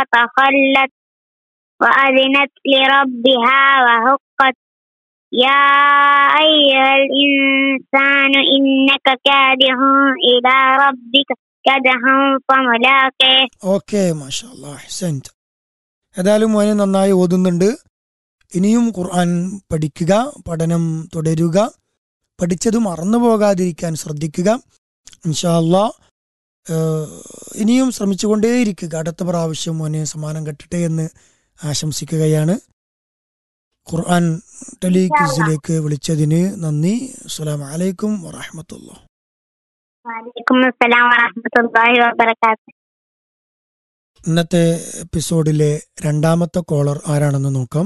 تخلت وأذنت لربها وحقت يا أيها الإنسان إنك كادح إلى ربك كدحا فملاقيه okay മാഷാ ഹസൻറ്റ് ഏതായാലും മോനെ നന്നായി ഓതുന്നുണ്ട് ഇനിയും ഖുർആൻ പഠിക്കുക പഠനം തുടരുക പഠിച്ചത് മറന്നു പോകാതിരിക്കാൻ ശ്രദ്ധിക്കുക ഇൻഷാല്ലാ ഇനിയും ശ്രമിച്ചുകൊണ്ടേയിരിക്കുക അടുത്ത പ്രാവശ്യം മോനെ സമ്മാനം കെട്ടട്ടെ എന്ന് ആശംസിക്കുകയാണ് ഖുർആൻ ടെലിക്വിസിലേക്ക് വിളിച്ചതിന് നന്ദി അസ്സലാമു അലൈക്കും വറഹമത്തുള്ള وعليكم السلام ورحمة الله وبركاته ഇന്നത്തെ എപ്പിസോഡിലെ രണ്ടാമത്തെ കോളർ ആരാണെന്ന് നോക്കാം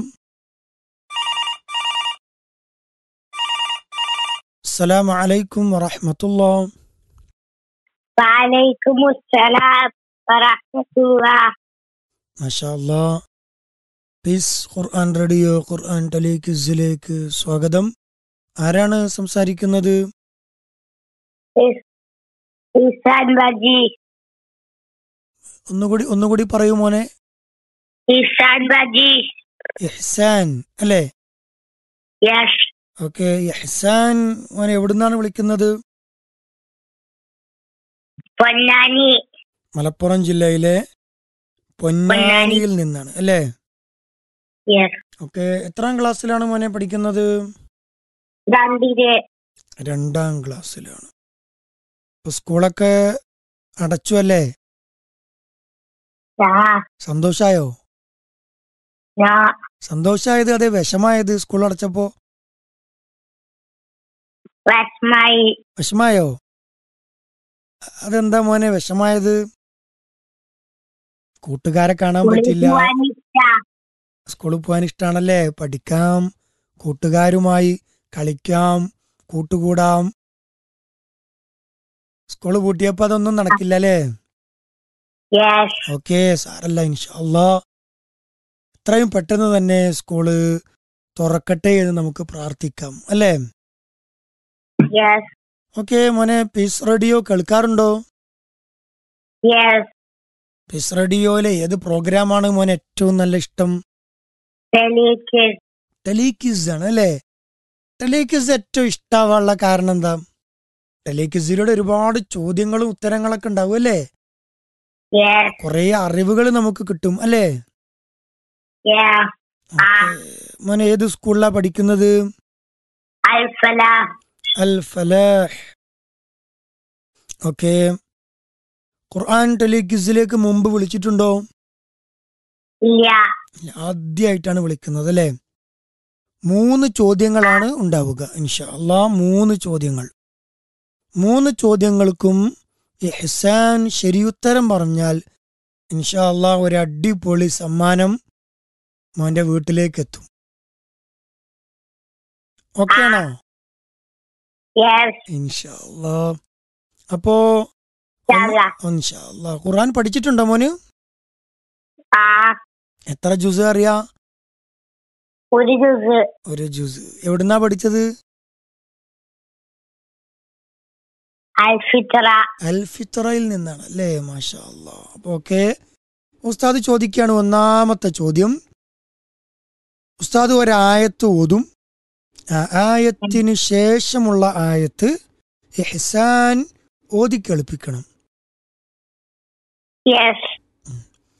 അസ്സലാമു അലൈക്കും വറഹമത്തുള്ള وعليكم السلام ورحمة الله മഷാല്ലാ പീസ് ഖുർആൻ റേഡിയോ ഖുർആൻ ടെലിക്വിസിലേക്ക് സ്വാഗതം ആരാണ് സംസാരിക്കുന്നത് إحسان باجي ഒന്നുകൂടി ഒന്നുകൂടി പറയൂ മോനെ إحسان باجي ഇഹ്സാൻ അല്ലേ يس ഓക്കെ ഇഹ്സാൻ മോനെ എവിടുന്നാണ് വിളിക്കുന്നത് പൊന്നാനി മലപ്പുറം ജില്ലയിലെ പൊന്നാനിയിൽ നിന്നാണ് അല്ലേ യെസ് ഓക്കെ എത്രാം ക്ലാസ്സിലാണ് മോനെ പഠിക്കുന്നത് ഗാന്ധിരെ രണ്ടാം ക്ലാസ്സിലാണ് ഇപ്പൊ സ്കൂളൊക്കെ അടച്ചു അല്ലേ ഞാ സന്തോഷായോ ഞാ സന്തോഷായത് അതെ വിഷമായത് സ്കൂൾ അടച്ചപ്പോ വസ്മായി വിഷമായോ അതെന്താ മോനെ വിഷമായത് കൂട്ടുകാരെ കാണാൻ പറ്റില്ല സ്കൂളിൽ പോകാൻ ഇഷ്ടാണല്ലേ പഠിക്കാം കൂട്ടുകാരുമായി കളിക്കാം കൂട്ടുകൂടാം സ്കൂള് പൂട്ടിയപ്പോ അതൊന്നും നടക്കില്ല അല്ലേ യെസ് ഓക്കെ സാരല്ല ഇൻഷാല്ലാ എത്രയും പെട്ടെന്ന് തന്നെ സ്കൂള് തുറക്കട്ടെ എന്ന് നമുക്ക് പ്രാർത്ഥിക്കാം അല്ലേ യെസ് ഓക്കെ മോനെ പീസ് റേഡിയോ കേൾക്കാറുണ്ടോ യെസ് പീസ് റേഡിയോയിലെ ഏത് പ്രോഗ്രാമാണ് മോനെ ഏറ്റവും നല്ല ഇഷ്ടം തെളിയിച്ച് ടെലിക്വിസ് ആണ് അല്ലേ ടെലിക്വിസ് ഏറ്റവും ഇഷ്ടാവാനുള്ള കാരണം എന്താ ടെലിക്വിസിലൂടെ ഒരുപാട് ചോദ്യങ്ങളും ഉത്തരങ്ങളൊക്കെ ഉണ്ടാവും അല്ലേ യെസ് കുറെ അറിവുകൾ നമുക്ക് കിട്ടും അല്ലേ യാ ആ. ഓക്കേ. മോനെ ഏത് സ്കൂളിലാ പഠിക്കുന്നത് അൽഫല അൽ ഫലാഹ് ഓക്കെ ഖുർആൻ ടെലിക്വിസിലേക്ക് മുമ്പ് വിളിച്ചിട്ടുണ്ടോ ഇല്ല ആദ്യമായിട്ടാണ് വിളിക്കുന്നത് അല്ലേ മൂന്ന് ചോദ്യങ്ങളാണ് ഉണ്ടാവുക ഇൻഷാ അള്ളാ മൂന്ന് ചോദ്യങ്ങൾ മൂന്ന് ചോദ്യങ്ങൾക്കും ഇഹ്സാൻ ശരിയുത്തരം പറഞ്ഞാൽ ഇൻഷാ അള്ളാ ഒരു അടിപൊളി സമ്മാനം മോന്റെ വീട്ടിലേക്ക് എത്തും ഓക്കെ ആണോ യെസ് ഇൻഷാ അള്ളാ അപ്പോ ഇൻഷാ ഇൻഷാ അള്ളാ ഖുർആൻ പഠിച്ചിട്ടുണ്ടോ മോന് ആ എത്ര ജ്യൂസ് അറിയാ ഒരു ജുസ് ഒരു ജ്യൂസ് എവിടുന്നാ പഠിച്ചത് അൽഫിത്ര അൽ ഫിത്രയിൽ നിന്നാണ് അല്ലേ മാഷാ അല്ലാ അപ്പൊ ഓക്കെ ഉസ്താദ് ചോദിക്കുകയാണ് ഒന്നാമത്തെ ചോദ്യം ഉസ്താദ് ഒരായത്ത് ഓതും ആ ആയത്തിന് ശേഷമുള്ള ആയത്ത് ഇഹ്സാൻ ഓതി കേൾപ്പിക്കണം യെസ്